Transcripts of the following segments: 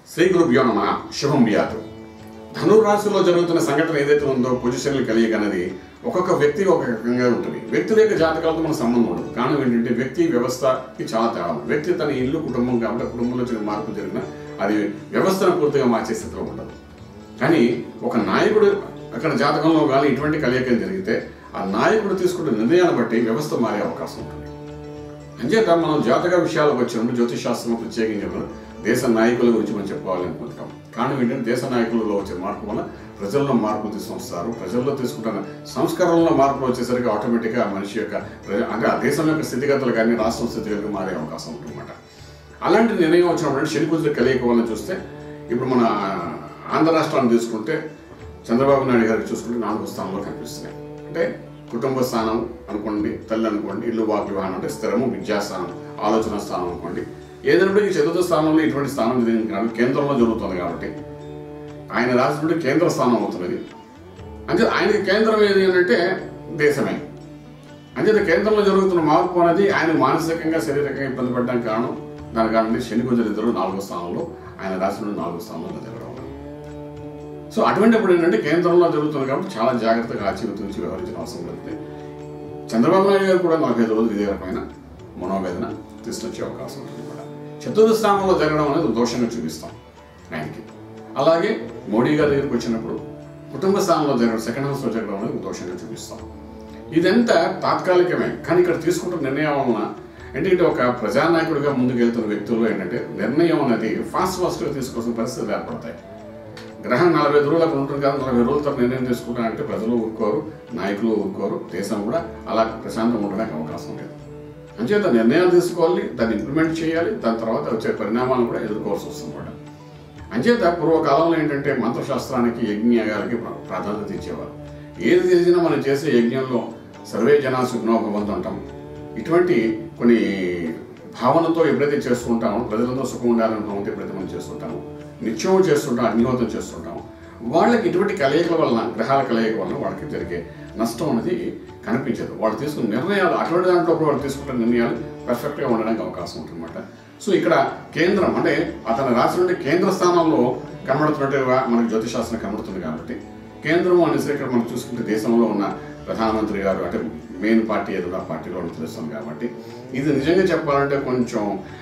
శ్రీ గురుభ్యో నమ శుభం వ్యాధు ధనురాశిలో జరుగుతున్న సంఘటన ఏదైతే ఉందో పొజిషన్లు కలియక అనేది ఒక్కొక్క వ్యక్తి ఒక రకంగా ఉంటుంది వ్యక్తుల యొక్క జాతకాలతో మన సంబంధం ఉండదు కారణం ఏంటంటే వ్యక్తి వ్యవస్థకి చాలా తేడా ఉంది. వ్యక్తి తన ఇల్లు కుటుంబం కాబట్టి కుటుంబంలో చిన్న మార్పులు జరిగినా అది వ్యవస్థను పూర్తిగా మార్చే స్థితిలో ఉండదు కానీ ఒక నాయకుడు అక్కడ జాతకంలో కానీ ఇటువంటి కలియకం జరిగితే ఆ నాయకుడు తీసుకున్న నిర్ణయాన్ని బట్టి వ్యవస్థ మారే అవకాశం ఉంటుంది అంచేత మనం జాతక విషయాలకు వచ్చినప్పుడు జ్యోతిష్ శాస్త్రం ప్రత్యేకించి మనం దేశ నాయకుల గురించి మనం చెప్పుకోవాలి అనుకుంటాం కారణం ఏంటంటే దేశ నాయకులలో వచ్చే మార్పు వల్ల ప్రజల్లో మార్పులు తీసుకొస్తారు ప్రజల్లో తీసుకుంటున్న సంస్కరణలో మార్పులు వచ్చేసరికి ఆటోమేటిక్గా ఆ మనిషి యొక్క ప్రజ- అంటే ఆ దేశం యొక్క స్థితిగతులు కానీ రాష్ట్రం స్థితిగతులు మారే అవకాశం ఉంటుందన్నమాట అలాంటి నిర్ణయం వచ్చినప్పుడు శని కుజుల కలయిక వల్ల చూస్తే ఇప్పుడు మన ఆంధ్ర రాష్ట్రాన్ని తీసుకుంటే చంద్రబాబు నాయుడు గారికి చూసుకుంటే నాలుగో స్థానంలో కనిపిస్తున్నాయి అంటే కుటుంబ స్థానం అనుకోండి తల్లి అనుకోండి ఇల్లు వాకి వివాహం అంటే స్థిరము విద్యాస్థానం ఆలోచన స్థానం అనుకోండి ఏదైనప్పటికీ చతుర్థ స్థానంలో ఇటువంటి స్థానం జరిగింది కాబట్టి కేంద్రంలో జరుగుతుంది కాబట్టి ఆయన రాసినప్పుడు కేంద్ర స్థానం అవుతున్నది అంటే ఆయనకి కేంద్రం ఏది అని అంటే దేశమే అంచేత కేంద్రంలో జరుగుతున్న మార్పు అనేది ఆయన మానసికంగా శారీరకంగా ఇబ్బంది పడడానికి కారణం దాని కారణం శని కుజులు ఇద్దరు నాలుగో స్థానంలో ఆయన రాసిన నాలుగో స్థానంలో జరగడం వల్ల. సో అటువంటిప్పుడు ఏంటంటే కేంద్రంలో జరుగుతుంది కాబట్టి చాలా జాగ్రత్తగా ఆచితూచి వ్యవహరించిన అవసరం ఉంటుంది చంద్రబాబు నాయుడు గారు కూడా నలభై ఐదు రోజులు ఇదే రకమైన మనోవేదన తీసుకొచ్చే అవకాశం ఉంటుంది కూడా చతుర్థ స్థానంలో జరగడం అనేది దోషంగా చూపిస్తాం ఆయనకి అలాగే మోడీ గారి దగ్గరికి వచ్చినప్పుడు కుటుంబ స్థానంలో జరగడం సెకండ్ హౌస్లో జరగడం అనేది దోషంగా చూపిస్తాం ఇదంతా తాత్కాలికమే కానీ ఇక్కడ తీసుకుంటున్న నిర్ణయం వలన ఎందుకంటే ఒక ప్రజానాయకుడిగా ముందుకు వెళ్తున్న వ్యక్తుల్లో ఏంటంటే నిర్ణయం అనేది ఫాస్ట్ ఫాస్ట్గా తీసుకోవాల్సిన పరిస్థితులు ఏర్పడతాయి గ్రహం నలభై ఐదు రోజులు అక్కడ ఉంటుంది కదా నలభై రోజుల తర్వాత నిర్ణయం తీసుకుంటారంటే ప్రజలు ఊరుకోరు నాయకులు ఊరుకోరు దేశం కూడా అలా ప్రశాంతంగా ఉండడానికి అవకాశం లేదు అంచేత నిర్ణయాలు తీసుకోవాలి దాన్ని ఇంప్లిమెంట్ చేయాలి దాని తర్వాత వచ్చే పరిణామాలను కూడా ఎదుర్కోవాల్సి వస్తుంది కూడా అంచేత పూర్వకాలంలో ఏంటంటే మంత్రశాస్త్రానికి యజ్ఞయాగాలకి ప్రా- ప్రాధాన్యత ఇచ్చేవారు ఏది చేసినా మనం చేసే యజ్ఞంలో సర్వే జనా సుఖనో భవంతు అంటాం ఇటువంటి కొన్ని భావనతో ఎప్పుడైతే చేస్తుంటామో ప్రజలందరూ సుఖం ఉండాలని భావంతో ఎప్పుడైతే మనం చేస్తుంటామో నిత్యం చేస్తుంటాం అగ్నిహోత్రం చేస్తుంటాం వాళ్ళకి ఇటువంటి కలయికల వలన గ్రహాల కలయిక వలన వాళ్ళకి జరిగే నష్టం అనేది కనిపించదు వాళ్ళు తీసుకున్న నిర్ణయాలు అటువంటి దాంట్లో కూడా వాళ్ళు తీసుకుంటున్న నిర్ణయాలు పర్ఫెక్ట్గా ఉండడానికి అవకాశం ఉంటుందన్నమాట సో ఇక్కడ కేంద్రం అంటే అతని రాశి నుండి కేంద్ర స్థానంలో కనబడుతున్నట్టుగా మనకు జ్యోతిశాస్త్రం కనబడుతుంది కాబట్టి కేంద్రం అనేసి ఇక్కడ మనం చూసుకుంటే దేశంలో ఉన్న ప్రధానమంత్రి గారు అంటే మెయిన్ పార్టీ ఏదో ఆ పార్టీలో ఉన్నది తెలుస్తుంది కాబట్టి ఇది నిజంగా చెప్పాలంటే కొంచెం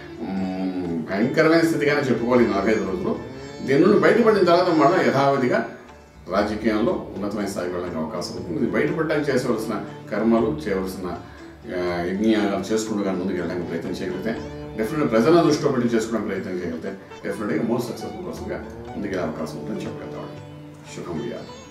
మ్, భయంకరమైన స్థితిగానే చెప్పుకోవాలి ఈ నలభై ఐదు రోజులు దీని నుండి బయటపడిన తర్వాత మళ్ళీ యథావిధిగా రాజకీయంలో ఉన్నతమైన స్థాయికి వెళ్ళడానికి అవకాశం ఉంటుంది ఇది బయటపడడానికి చేసవలసిన కర్మలు చేయవలసిన ఆ, యజ్ఞయాగాలు చేసుకుంటూ కానీ ముందుకు వెళ్ళడానికి ప్రయత్నం చేయగలిగితే డెఫినెట్గా ప్రజలను దృష్టిలో పెట్టి చేసుకోవడానికి ప్రయత్నం చేయగలిగితే డెఫినెట్గా మోస్ట్ సక్సెస్ఫుల్ కోసంగా ముందుకు వెళ్ళే అవకాశం ఉంటుందని చెప్పగలుగుతాం శుభం వ్యాధి